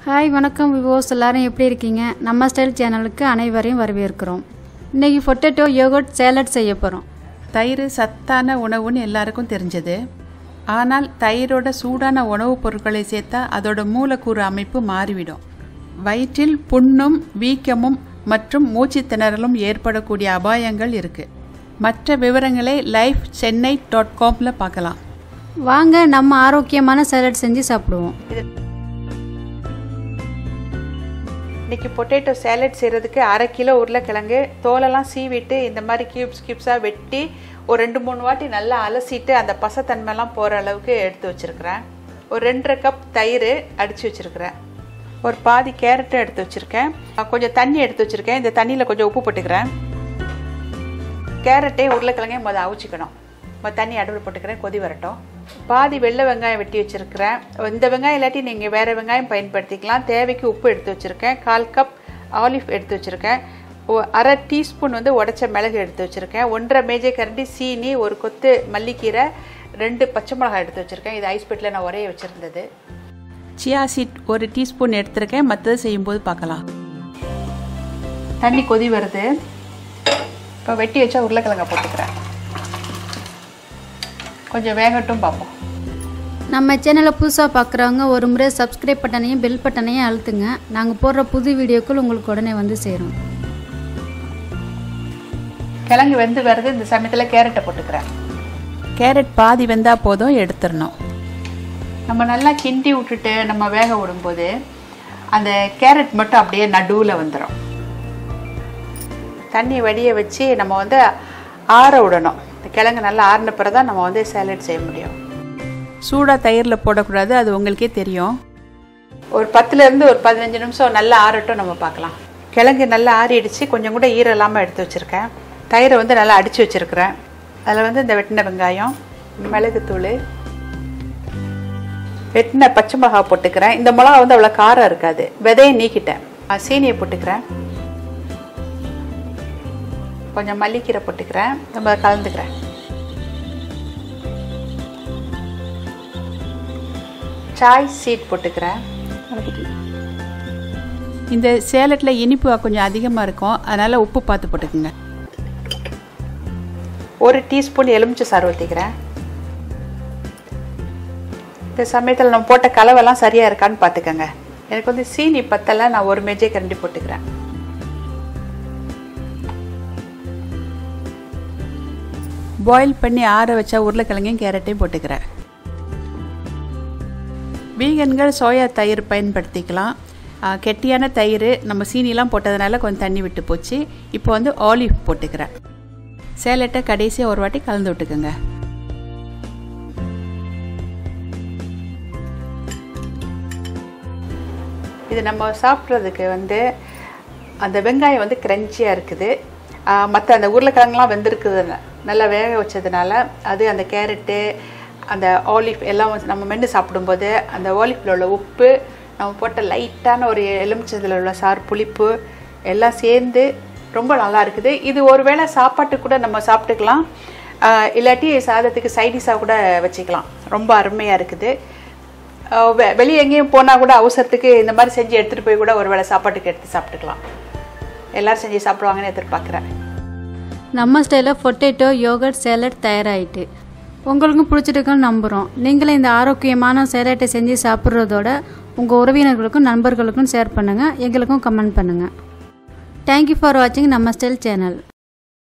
hi வணக்கம் விவோஸ் எல்லாரும் எப்படி இருக்கீங்க நம்ம ஸ்டைல் சேனலுக்கு அனைவரையும் வரவேற்கிறோம் இன்னைக்கு பொட்டேட்டோ யோகர்ட் சேலட் செய்ய போகிறோம் தயிர் சத்தான உணவுன்னு எல்லாருக்கும் தெரிஞ்சது ஆனால் தயிரோட சூடான உணவுப் பொருட்களை சேர்த்தா அதோட மூலக்கூறு அமைப்பு மாறிவிடும் வயிற்றில் புண்ணும் வீக்கமும் மற்றும் மூச்சு திணறலும் ஏற்படக்கூடிய அபாயங்கள் இருக்கு மற்ற விவரங்களை லைஃப் சென்னை டாட் காமில் பார்க்கலாம் வாங்க நம்ம ஆரோக்கியமான சேலட் செஞ்சு சாப்பிடுவோம் இன்னைக்கு பொட்டேட்டோ சேலட் செய்கிறதுக்கு அரை கிலோ உருளைக்கிழங்கு தோலெல்லாம் சீவிட்டு இந்த மாதிரி கியூப்ஸ் கியூப்ஸாக வெட்டி ஒரு ரெண்டு மூணு வாட்டி நல்லா அலசிட்டு அந்த பசத்தன்மைலாம் போகிற அளவுக்கு எடுத்து வச்சுருக்கிறேன் ஒரு ரெண்டரை கப் தயிர் அடித்து வச்சுருக்கிறேன் ஒரு பாதி கேரட்டை எடுத்து வச்சுருக்கேன் கொஞ்சம் தண்ணி எடுத்து வச்சுருக்கேன் இந்த தண்ணியில் கொஞ்சம் உப்பு போட்டுக்கிறேன் கேரட்டையும் உருளைக்கிழங்கையும் முதல் அவிச்சிக்கணும் இப்போ தண்ணி அடுப்பில் போட்டுக்கிறேன் கொதி வரட்டும் பாதி வெள்ளை வெங்காயம் வெட்டி வச்சுருக்கிறேன் இந்த வெங்காயம் இல்லாட்டி நீங்கள் வேறு வெங்காயம் பயன்படுத்திக்கலாம் தேவைக்கு உப்பு எடுத்து வச்சுருக்கேன் கால் கப் ஆலிவ் எடுத்து வச்சுருக்கேன் ஒ- அரை டீஸ்பூன் வந்து உடச்ச மிளகு எடுத்து வச்சுருக்கேன் ஒன்றரை மேஜை கரண்டி சீனி ஒரு கொத்து மல்லிக்கீரை ரெண்டு பச்சை மிளகாய் எடுத்து வச்சுருக்கேன் இது ஐஸ் பெட்டில் நான் உரைய வச்சுருந்தது சியா சீட் ஒரு டீஸ்பூன் எடுத்திருக்கேன் மற்றது செய்யும்போது பார்க்கலாம் தண்ணி கொதி வருது இப்போ வெட்டி வச்சா உருளைக்கிழங்க போட்டுக்கிறேன் கொஞ்சம் வேகட்டும் பார்ப்போம் நம்ம சேனலை புதுசாக பார்க்குறவங்க ஒரு முறை சப்ஸ்கிரைப் பட்டனையும் பெல் பட்டனையும் அழுத்துங்க நாங்கள் போடுற புது வீடியோக்கள் உங்களுக்கு உடனே வந்து சேரும் கிழங்கு வெந்து வருது இந்த சமயத்தில் கேரட்டை போட்டுக்கிறேன் கேரட் பாதி வெந்தா போதும் எடுத்துடணும் நம்ம நல்லா கிண்டி விட்டுட்டு நம்ம வேக விடும்போது அந்த கேரட் மட்டும் அப்படியே நடுவில் வந்துடும் தண்ணி வடிய வச்சு நம்ம வந்து ஆற விடணும் இந்த கிழங்கு நல்லா ஆறின பிறகு தான் நம்ம வந்து சேலட் செய்ய முடியும் சூடாக தயிரில் போடக்கூடாது அது உங்களுக்கே தெரியும் ஒரு பத்துலேருந்து ஒரு பதினஞ்சு நிமிஷம் நல்லா ஆறட்டும் நம்ம பார்க்கலாம் கிழங்கு நல்லா ஆறிடுச்சு கொஞ்சம் கூட ஈரம் இல்லாமல் எடுத்து வச்சுருக்கேன் தயிரை வந்து நல்லா அடித்து வச்சுருக்கிறேன் அதில் வந்து இந்த வெட்டின வெங்காயம் மிளகுத்தூள் வெட்டின பச்சை மிளகா போட்டுக்கிறேன் இந்த மிளகா வந்து அவ்வளோ காரம் இருக்காது விதையை நீக்கிட்டேன் அஹ் சீனியை போட்டுக்கிறேன் கொஞ்சம் மல்லிக்கீரை போட்டுக்கிறேன் நம்ம கலந்துக்கிறேன் சாய் சீட் போட்டுக்கிறேன் இந்த சேலட்டில் இனிப்பு கொஞ்சம் அதிகமாக இருக்கும் அதனால் உப்பு பார்த்து போட்டுக்குங்க ஒரு டீஸ்பூன் எலுமிச்சை சாறு ஊற்றிக்கிறேன் இந்த சமயத்தில் நம்ம போட்ட கலவெல்லாம் சரியாக இருக்கான்னு பார்த்துக்கோங்க எனக்கு வந்து சீனி பத்தலை நான் ஒரு மேஜை கரண்டி போட்டுக்கிறேன் பாயில் பண்ணி ஆற வச்ச உருளைக்கிழங்கையும் கேரட்டையும் போட்டுக்கிறேன் வீகன்கள் சோயா தயிர் பயன்படுத்திக்கலாம் ஆ, கெட்டியான தயிர் நம்ம சீனிலாம் போட்டதுனால கொஞ்சம் தண்ணி விட்டு போச்சு இப்போ வந்து ஆலிவ் போட்டுக்கிறேன் சேலட்டை கடைசியாக ஒரு வாட்டி கலந்து விட்டுக்குங்க இது நம்ம சாப்பிட்றதுக்கு வந்து அந்த வெங்காயம் வந்து கிரன்ச்சியாக இருக்குது மற்ற அந்த உருளைக்கிழங்குலாம் வெந்திருக்குது நல்லா வேக வச்சதுனால அது அந்த கேரட்டு அந்த ஆலிவ் எல்லாம் வந்து நம்ம மென்று சாப்பிடும்போது அந்த ஆலிஃபில் உள்ள உப்பு நம்ம போட்ட லைட்டான ஒரு எலுமிச்சத்தில் உள்ள சார் புளிப்பு எல்லாம் சேர்ந்து ரொம்ப நல்லா இருக்குது இது ஒருவேளை சாப்பாட்டுக்கு கூட நம்ம சாப்பிட்டுக்கலாம் ஆஹ் இல்லாட்டி சாதத்துக்கு சைடிஷாக கூட வச்சுக்கலாம் ரொம்ப அருமையாக இருக்குது அஹ் வெ- வெளியே எங்கேயும் போனால் கூட அவசரத்துக்கு இந்த மாதிரி செஞ்சு எடுத்துகிட்டு போய் கூட ஒரு வேளை சாப்பாட்டுக்கு எடுத்து சாப்பிட்டுக்கலாம் எல்லாரும் செஞ்சு சாப்பிடுவாங்கன்னு எதிர்பார்க்குறேன் நம்ம ஸ்டைலில் பொட்டேட்டோ யோகர்ட் சேலட் தயாராகிட்டு உங்களுக்கும் பிடிச்சிருக்குன்னு நம்புகிறோம் நீங்களும் இந்த ஆரோக்கியமான சேலட்டை செஞ்சு சாப்பிட்றதோட உங்கள் உறவினர்களுக்கும் நண்பர்களுக்கும் ஷேர் பண்ணுங்கள் எங்களுக்கும் கமெண்ட் பண்ணுங்கள் தேங்க்யூ ஃபார் வாட்சிங் நம்ம ஸ்டைல் சேனல்